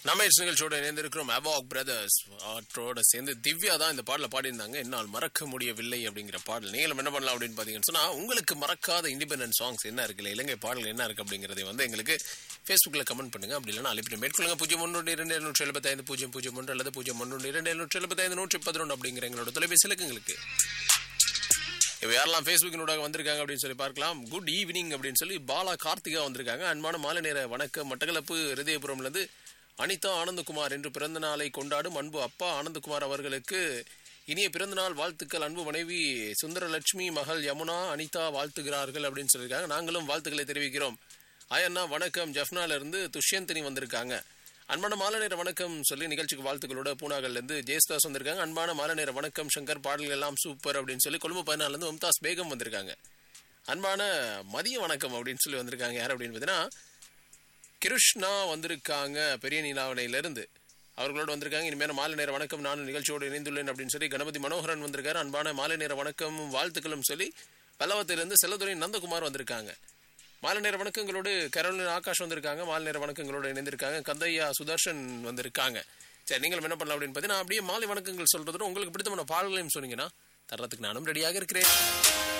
நம்ம இட்ஸ் நிகழ்ச்சியோட இணைந்திருக்கிறோம் அவாக் பிரதர்ஸ் ஆற்றோட சேர்ந்து திவ்யா தான் இந்த பாடல பாடியிருந்தாங்க என்னால் மறக்க முடியவில்லை அப்படிங்கிற பாடல் நீங்களும் என்ன பண்ணலாம் அப்படின்னு பாத்தீங்கன்னு சொன்னா உங்களுக்கு மறக்காத இண்டிபெண்டன்ட் சாங்ஸ் என்ன இருக்குல்ல இலங்கை பாடல் என்ன இருக்கு அப்படிங்கறதை வந்து எங்களுக்கு ஃபேஸ்புக்ல கமெண்ட் பண்ணுங்க அப்படி இல்லைன்னா அழைப்பிட்டு மேற்கொள்ளுங்க பூஜ்ஜியம் ஒன்று இரண்டு எழுநூற்றி எழுபத்தைந்து பூஜ்ஜியம் பூஜ்ஜியம் ஒன்று அல்லது பூஜ்ஜியம் ஒன்று இரண்டு எழுநூற்றி எழுபத்தைந்து நூற்றி பதினொன்று அப்படிங்கிற எங்களோட தொலைபேசி இலக்கங்களுக்கு இப்போ யாரெல்லாம் ஃபேஸ்புக்கினூடாக வந்திருக்காங்க அப்படின்னு சொல்லி பார்க்கலாம் குட் ஈவினிங் அப்படின்னு சொல்லி பாலா கார்த்திகா வந்திருக்காங்க அன்பான மாலை நேர வணக்கம் மட்டக்களப்பு ஹிருதயபுரம்லேருந்து அனிதா ஆனந்தகுமார் என்று பிறந்த நாளை கொண்டாடும் அன்பு அப்பா ஆனந்தகுமார் அவர்களுக்கு இனிய பிறந்தநாள் வாழ்த்துக்கள் அன்பு மனைவி சுந்தரலட்சுமி மகள் யமுனா அனிதா வாழ்த்துகிறார்கள் அப்படின்னு சொல்லியிருக்காங்க நாங்களும் வாழ்த்துக்களை தெரிவிக்கிறோம் ஆயண்ணா வணக்கம் ஜஃப்னால இருந்து துஷ்யந்தினி வந்திருக்காங்க அன்பான மாலை நேர வணக்கம் சொல்லி நிகழ்ச்சிக்கு வாழ்த்துக்களோட பூனாகல்ல இருந்து ஜெயஸ்தாஸ் வந்திருக்காங்க அன்பான மாலை நேர வணக்கம் சங்கர் பாடல்கள் எல்லாம் சூப்பர் அப்படின்னு சொல்லி கொழும்பு பதினால இருந்து மும்தாஸ் பேகம் வந்திருக்காங்க அன்பான மதிய வணக்கம் அப்படின்னு சொல்லி வந்திருக்காங்க யார் அப்படின்னு பார்த்தீங்கன்னா கிருஷ்ணா வந்திருக்காங்க பெரிய நீலாவணையிலிருந்து அவர்களோட வந்திருக்காங்க இனிமேல் மாலை நேர வணக்கம் நானும் நிகழ்ச்சியோடு இணைந்துள்ளேன் அப்படின்னு சொல்லி கணபதி மனோகரன் வந்திருக்காரு அன்பான மாலை நேர வணக்கமும் வாழ்த்துக்களும் சொல்லி பல்லவத்திலிருந்து செல்லதுரை நந்தகுமார் வந்திருக்காங்க மாலை நேர வணக்கங்களோடு கரோலின் ஆகாஷ் வந்திருக்காங்க மாலை நேர வணக்கங்களோடு இணைந்திருக்காங்க கந்தையா சுதர்ஷன் வந்திருக்காங்க சரி நீங்களும் என்ன பண்ணலாம் அப்படின்னு பார்த்தீங்கன்னா அப்படியே மாலை வணக்கங்கள் சொல்றதோட உங்களுக்கு பிடித்தமான பாடல்களையும் சொன்னீங்கன்னா தர்றதுக்கு நானும் ரெடியாக இருக்கிறேன்